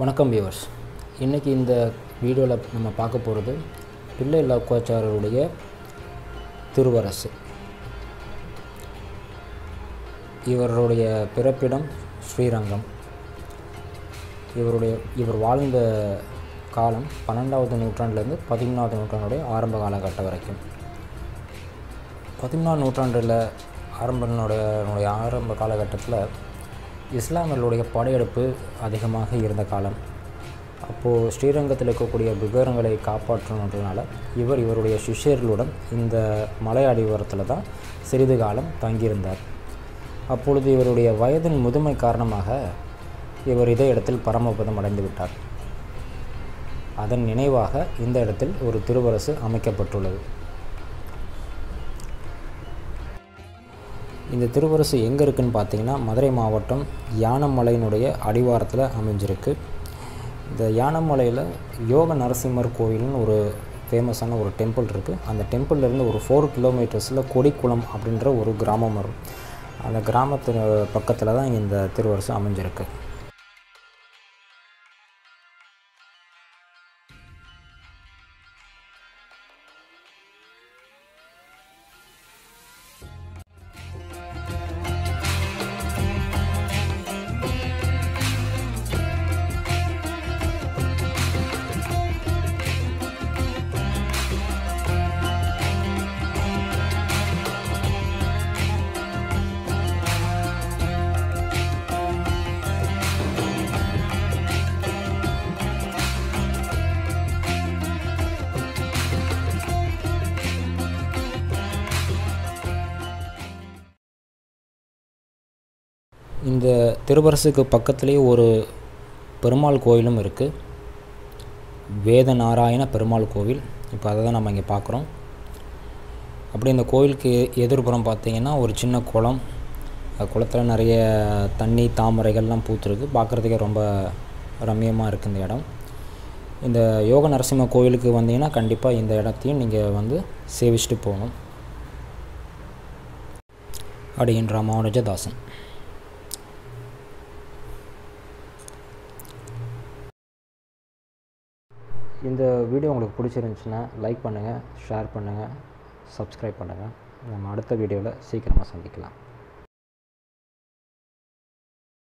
வணக்கம் வியூவர்ஸ் இன்றைக்கி இந்த வீடியோவில் நம்ம பார்க்க போகிறது பிள்ளை லவ்காச்சாரருடைய திருவரசு இவருடைய பிறப்பிடம் ஸ்ரீரங்கம் இவருடைய இவர் வாழ்ந்த காலம் பன்னெண்டாவது நூற்றாண்டுலேருந்து பதிமூணாவது நூற்றாண்டுடைய ஆரம்ப காலகட்டம் வரைக்கும் பதிமூணாம் நூற்றாண்டில் ஆரம்பனுடைய ஆரம்ப காலகட்டத்தில் இஸ்லாமியர்களுடைய படையெடுப்பு அதிகமாக இருந்த காலம் அப்போது ஸ்ரீரங்கத்தில் இருக்கக்கூடிய விகாரங்களை காப்பாற்றணுன்றதுனால இவர் இவருடைய சிஷ்யர்களுடன் இந்த மலை அடிவாரத்தில் தான் சிறிது காலம் தங்கியிருந்தார் அப்பொழுது இவருடைய வயதின் முதுமை காரணமாக இவர் இதே இடத்தில் பரமபதம் அடைந்து விட்டார் அதன் நினைவாக இந்த இடத்தில் ஒரு திருவரசு அமைக்கப்பட்டுள்ளது இந்த திருவரசு எங்கே இருக்குன்னு பார்த்தீங்கன்னா மதுரை மாவட்டம் யானமலையினுடைய அடிவாரத்தில் அமைஞ்சிருக்கு இந்த யானமலையில் யோக நரசிம்மர் கோவில்னு ஒரு ஃபேமஸான ஒரு டெம்பிள் இருக்குது அந்த டெம்பிள்லேருந்து ஒரு ஃபோர் கிலோமீட்டர்ஸில் கொடிக்குளம் அப்படின்ற ஒரு கிராமம் வரும் அந்த கிராமத்து பக்கத்தில் தான் இந்த திருவரசு அமைஞ்சிருக்கு இந்த திருவரசுக்கு பக்கத்துலேயே ஒரு பெருமாள் கோயிலும் இருக்குது வேத நாராயண பெருமாள் கோவில் இப்போ அதை தான் நம்ம இங்கே பார்க்குறோம் அப்படி இந்த கோவிலுக்கு எதிர்புறம் பார்த்தீங்கன்னா ஒரு சின்ன குளம் குளத்தில் நிறைய தண்ணி தாமரைகள்லாம் பூத்துருக்கு பார்க்குறதுக்கே ரொம்ப ரம்மியமாக இருக்குது இந்த இடம் இந்த யோக நரசிம்ம கோவிலுக்கு வந்தீங்கன்னா கண்டிப்பாக இந்த இடத்தையும் நீங்கள் வந்து சேவிச்சுட்டு போகணும் அடியின் ராமானுஜதாசன் இந்த வீடியோ உங்களுக்கு பிடிச்சிருந்துச்சுன்னா லைக் பண்ணுங்கள் ஷேர் பண்ணுங்கள் சப்ஸ்கிரைப் பண்ணுங்கள் நம்ம அடுத்த வீடியோவில் சீக்கிரமாக சந்திக்கலாம்